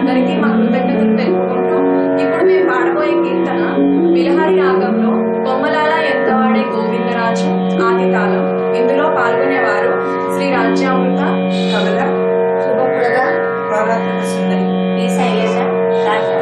అందరికీ మా కృతజ్ఞతలు తెలుపుకుంటూ ఇప్పుడు మేము పాడబోయే కీర్తన విలహరి రాగంలో కొమ్మలాల ఎంతవాడే గోవిందరాజు ఆది తాళం ఇందులో పాల్గొనేవారు శ్రీ రాజ్యామృత కమల శుభప్రద భావాత్మక సుందరి ఈ శైలజ రాజా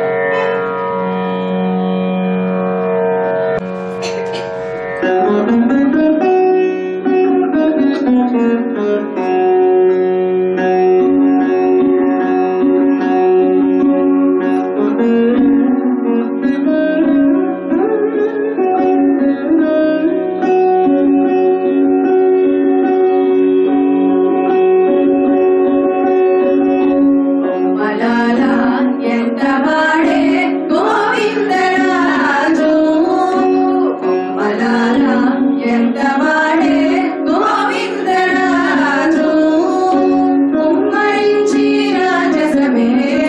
కొమ్మలాల ఎంతవాడే గోవిందరాజు కొమ్మలాల ఎంతవాడే గోవిందరాజు కుమ్మరించి రాజసమే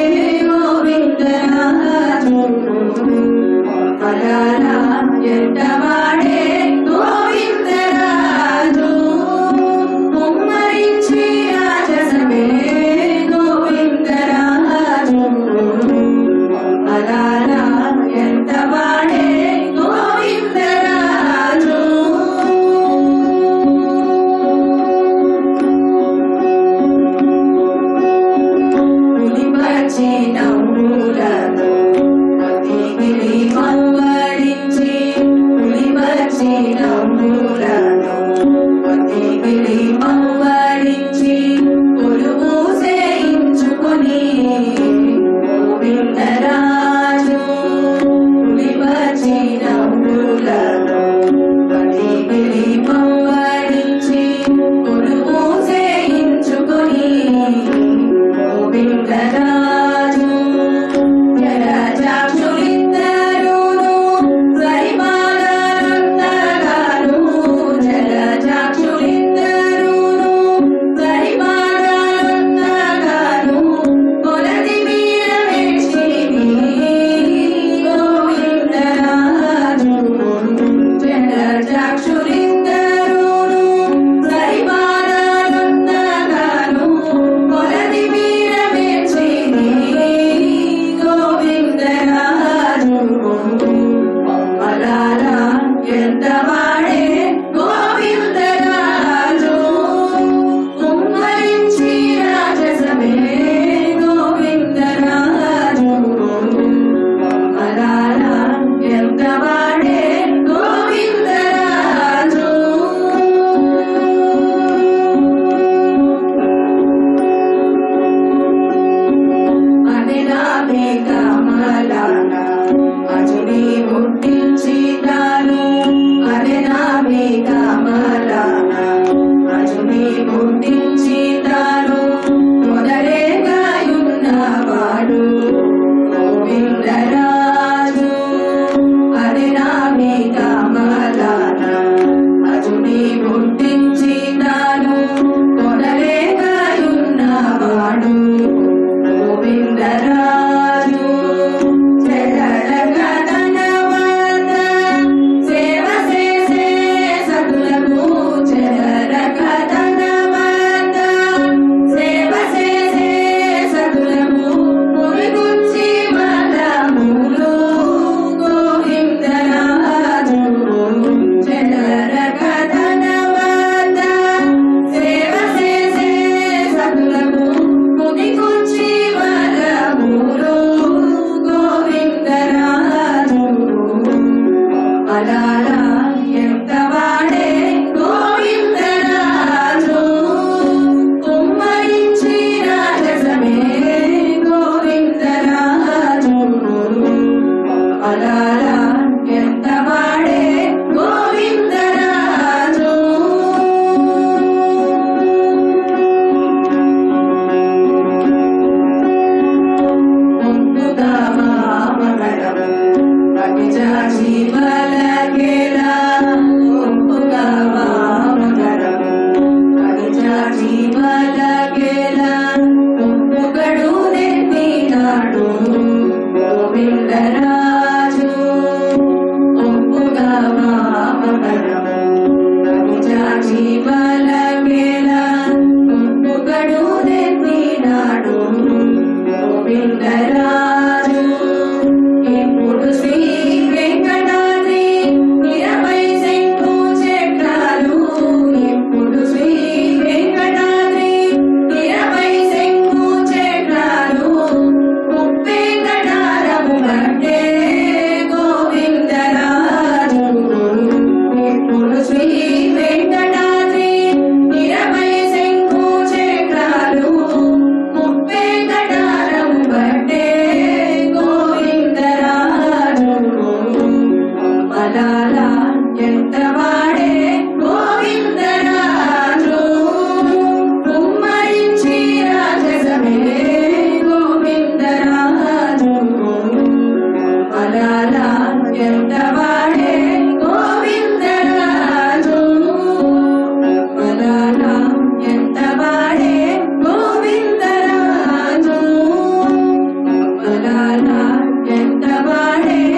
గోవిందరాజు కొమ్మలాల ఎంతవాడే గోవిందరాజు కుమ్మరించి రాజసమే గోవిందరాజు కొమ్మలాల ఎంతవాడే గోవిందరాజు పులిపచ్చి నవ్వులతో పతికిలి మవ్వడించి పులిపచ్చి నవ్వులతో పతికిలి మవ్వడించి కొలువు సేయించుకొని గోవిందరాజు పులిపచ్చి నవ్వులతో పతికిలి మవ్వడించి కొలువు సేయించుకొని గోవిందరాజు జలజాక్షులిద్దరూను సరిపాదాలంతగాను జలజాక్షులిద్దరూను సరిపాదాలంతగాను కొలది మీద వేచిని గోవిందరాజు జలజాక్షులిద్దరూను సరిపాదాలంతగాను కొలది మీద వేచిని గోవిందరాజు కొమ్మలాల ఎంతవాడే గోవిందరాజు కుమ్మరించి రాజసమే గోవిందరాజు కొమ్మలాల ఎంతవాడే గోవిందరాజు అనిలాభే కమలాన అజుని పుట్టించినాను అనిలాభే కమలాన అజుని పుట్టించినాను మొదలేగాయున్నవాడు గోవిందరాజు అనిలాభే కమలాన అజుని పుట్టించినాను మొదలేగాయున్నవాడు గోవిందరాజు చెరడగదనవద సేవ చేసే సతులకు చెరడగదనవద సేవ చేసే సతులకు మురిగుచ్చి వదములు గోవిందరాజు చెరడగదనవద సేవ చేసే సతులకు ముగి వాడే